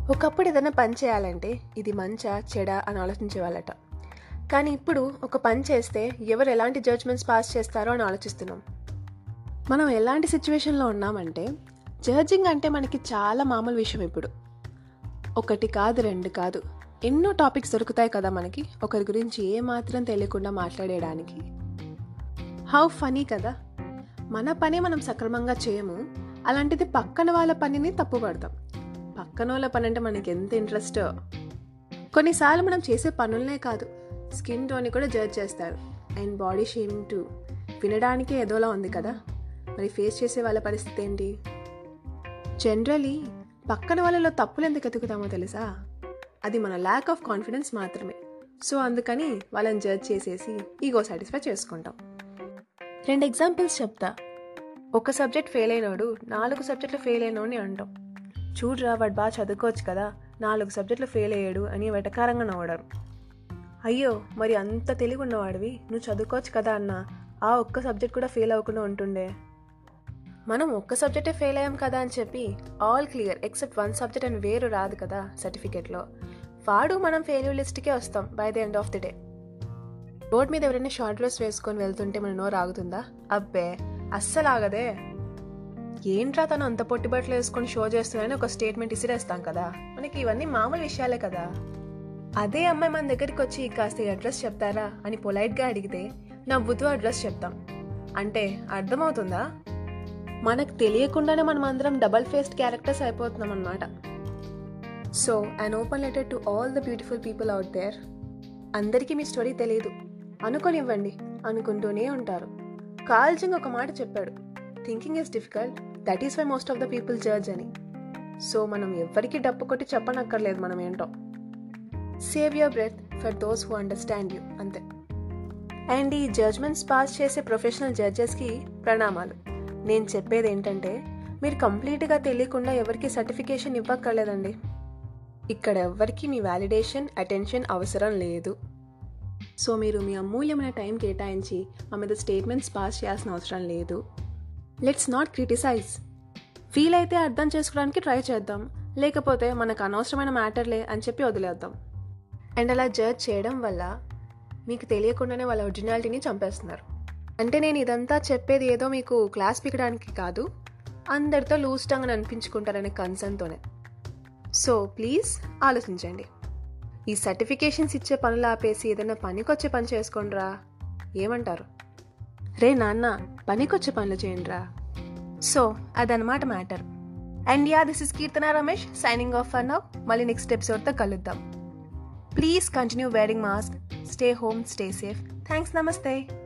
ఒకప్పుడు ఏదైనా పని చేయాలంటే ఇది మంచా చెడా అని ఆలోచించేవాళ్ళట కానీ ఇప్పుడు ఒక పని చేస్తే ఎవరు ఎలాంటి జడ్జ్మెంట్స్ పాస్ చేస్తారో అని ఆలోచిస్తున్నాం మనం ఎలాంటి సిచ్యువేషన్లో ఉన్నామంటే జడ్జింగ్ అంటే మనకి చాలా మామూలు విషయం ఇప్పుడు ఒకటి కాదు రెండు కాదు ఎన్నో టాపిక్స్ దొరుకుతాయి కదా మనకి ఒకరి గురించి ఏ మాత్రం తెలియకుండా మాట్లాడేయడానికి హౌ ఫనీ కదా మన పని మనం సక్రమంగా చేయము అలాంటిది పక్కన వాళ్ళ పనిని తప్పుపడతాం పక్కన వాళ్ళ పని అంటే మనకి ఎంత ఇంట్రెస్ట్ కొన్నిసార్లు మనం చేసే పనులనే కాదు స్కిన్ టోన్ని కూడా జడ్జ్ చేస్తారు అండ్ బాడీ షేమింగ్ టు వినడానికే ఏదోలా ఉంది కదా మరి ఫేస్ చేసే వాళ్ళ పరిస్థితి ఏంటి జనరలీ పక్కన వాళ్ళలో తప్పులు ఎందుకు ఎతుకుతామో తెలుసా అది మన ల్యాక్ ఆఫ్ కాన్ఫిడెన్స్ మాత్రమే సో అందుకని వాళ్ళని జడ్జ్ చేసేసి ఈగో సాటిస్ఫై చేసుకుంటాం రెండు ఎగ్జాంపుల్స్ చెప్తా ఒక సబ్జెక్ట్ ఫెయిల్ అయినోడు నాలుగు సబ్జెక్టులు ఫెయిల్ అయినోడిని అంటాం చూడరా వాడు బాగా చదువుకోవచ్చు కదా నాలుగు సబ్జెక్టులు ఫెయిల్ అయ్యాడు అని వెటకారంగా నవ్వడారు అయ్యో మరి అంత తెలివి ఉన్నవాడివి నువ్వు చదువుకోవచ్చు కదా అన్న ఆ ఒక్క సబ్జెక్ట్ కూడా ఫెయిల్ అవ్వకుండా ఉంటుండే మనం ఒక్క సబ్జెక్టే ఫెయిల్ అయ్యాం కదా అని చెప్పి all clear except one subject అని వేరు రాదు కదా సర్టిఫికేట్లో వాడు మనం ఫెయిల్యూర్ లిస్ట్కే వస్తాం by the end of the day road మీద ఎవరైనా షార్ట్ డ్రెస్ వేసుకొని వెళ్తుంటే మన నోరు ఆగుతుందా అబ్బే అస్సలు ఆగదే ఏంట్రా తను అంత పొట్టి బట్టలు వేసుకొని షో చేస్తున్నాయని ఒక స్టేట్మెంట్ ఇసిరేస్తాం కదా మనకి ఇవన్నీ మామూలు విషయాలే కదా అదే అమ్మాయి మన దగ్గరికి వచ్చి కాస్త ఈ అడ్రస్ చెప్తారా అని పొలైట్గా అడిగితే నవ్వుతూ అడ్రస్ చెప్తాం అంటే అర్థమవుతుందా మనకు తెలియకుండానే మనం అందరం డబల్ ఫేస్డ్ క్యారెక్టర్స్ అయిపోతున్నాం అనమాట so and open letter to all the beautiful people out there అందరికీ మీ స్టోరీ తెలియదు అనుకోనివ్వండి అనుకుంటూనే ఉంటారు కాల్జింగ్ ఒక మాట చెప్పాడు thinking is difficult that is why most of the people judge అని సో మనం ఎవ్వరికి డప్పు కొట్టి చెప్పనక్కర్లేదు మనం ఏంటో save your breath for those who understand you అంతే అండ్ ఈ జడ్జ్మెంట్స్ పాస్ చేసే ప్రొఫెషనల్ జడ్జెస్కి ప్రణామాలు నేను చెప్పేది ఏంటంటే మీరు కంప్లీట్గా తెలియకుండా ఎవరికి సర్టిఫికేషన్ ఇవ్వక్కర్లేదండి ఇక్కడ ఎవ్వరికి మీ వ్యాలిడేషన్ అటెన్షన్ అవసరం లేదు సో మీరు మీ అమూల్యమైన టైం కేటాయించి మా మీద స్టేట్మెంట్స్ పాస్ చేయాల్సిన అవసరం లేదు లెట్స్ నాట్ క్రిటిసైజ్ ఫీల్ అయితే అర్థం చేసుకోవడానికి ట్రై చేద్దాం లేకపోతే మనకు అనవసరమైన మ్యాటర్లే అని చెప్పి వదిలేద్దాం అండ్ అలా జడ్జ్ చేయడం వల్ల మీకు తెలియకుండానే వాళ్ళ ఒరిజినాలిటీని చంపేస్తున్నారు అంటే నేను ఇదంతా చెప్పేది ఏదో మీకు క్లాస్ పీకడానికి కాదు అందరితో లూజ్ టంగ్ అని అనిపించుకుంటారనే కన్సర్న్తోనే సో ప్లీజ్ ఆలోచించండి ఈ సర్టిఫికేషన్స్ ఇచ్చే పనులు ఆపేసి ఏదైనా పనికొచ్చే పని చేసుకోండిరా ఏమంటారు రే నాన్న పనికొచ్చే పనులు చేయండిరా సో అదనమాట matter and yeah this is Keerthana Ramesh signing off for now మళ్ళీ నెక్స్ట్ ఎపిసోడ్తో కలుద్దాం please continue wearing mask stay home stay safe thanks నమస్తే